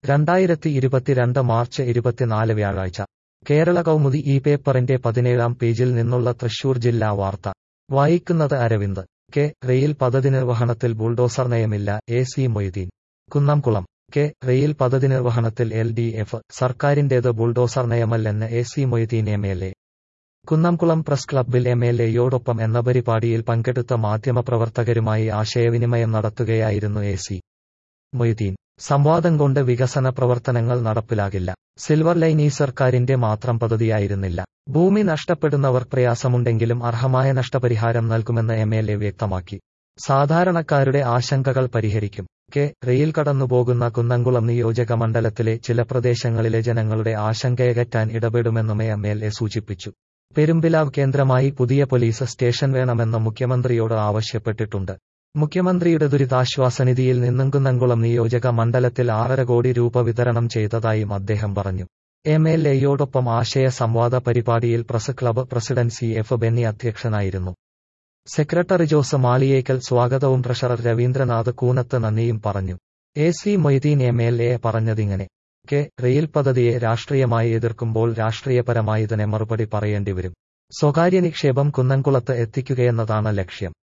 രണ്ടായിരത്തി ഇരുപത്തിരണ്ട് മാർച്ച് ഇരുപത്തിനാല് വ്യാഴാഴ്ച കേരള കൗമുദി ഈ പേപ്പറിന്റെ പതിനേഴാം പേജിൽ നിന്നുള്ള തൃശൂർ ജില്ലാ വാർത്ത വായിക്കുന്നത് അരവിന്ദ് കെ റെയിൽ പദ്ധതി നിർവഹണത്തിൽ ബുൾഡോസർ നയമില്ല A C Moideen Kunnamkulam K rail പദ്ധതി നിർവഹണത്തിൽ എൽ ഡി എഫ് സർക്കാരിന്റേത് ബുൾഡോസർ നയമല്ലെന്ന് A C Moideen M L A Kunnamkulam press ക്ലബ്ബിൽ എം എൽ എയോടൊപ്പം എന്ന പരിപാടിയിൽ പങ്കെടുത്ത മാധ്യമപ്രവർത്തകരുമായി ആശയവിനിമയം നടത്തുകയായിരുന്നു എ സി മൊയ്തീൻ സംവാദം കൊണ്ട് വികസന പ്രവർത്തനങ്ങൾ നടപ്പിലാകില്ല സിൽവർ ലൈൻ ഈ സർക്കാരിന്റെ മാത്രം പദ്ധതിയായിരുന്നില്ല ഭൂമി നഷ്ടപ്പെടുന്നവർ പ്രയാസമുണ്ടെങ്കിലും അർഹമായ നഷ്ടപരിഹാരം നൽകുമെന്ന് എം എൽ എ വ്യക്തമാക്കി സാധാരണക്കാരുടെ ആശങ്കകൾ പരിഹരിക്കും കെ റെയിൽ കടന്നുപോകുന്ന കുന്നംകുളം നിയോജക മണ്ഡലത്തിലെ ചില പ്രദേശങ്ങളിലെ ജനങ്ങളുടെ ആശങ്കയകറ്റാൻ ഇടപെടുമെന്നും എം എൽ എ സൂചിപ്പിച്ചു പെരുമ്പിലാവ് കേന്ദ്രമായി പുതിയ പോലീസ് സ്റ്റേഷൻ വേണമെന്ന് മുഖ്യമന്ത്രിയോട് ആവശ്യപ്പെട്ടിട്ടുണ്ട് മുഖ്യമന്ത്രിയുടെ ദുരിതാശ്വാസ നിധിയിൽ നിന്നും കുന്നംകുളം നിയോജക മണ്ഡലത്തിൽ ആറര കോടി രൂപ വിതരണം ചെയ്തതായും അദ്ദേഹം പറഞ്ഞു എം എൽ എയോടൊപ്പം ആശയ സംവാദ പരിപാടിയിൽ press club president C F Benny അധ്യക്ഷനായിരുന്നു സെക്രട്ടറി ജോസ് മാളിയേക്കൽ സ്വാഗതവും ട്രഷറർ രവീന്ദ്രനാഥ് കൂനത്ത് നന്ദിയും പറഞ്ഞു A C Moideen M L A പറഞ്ഞതിങ്ങനെ കെ റെയിൽ പദ്ധതിയെ രാഷ്ട്രീയമായി എതിർക്കുമ്പോൾ രാഷ്ട്രീയപരമായി തന്നെ മറുപടി പറയേണ്ടിവരും സ്വകാര്യ നിക്ഷേപം കുന്നംകുളത്ത് എത്തിക്കുകയെന്നതാണ് ലക്ഷ്യം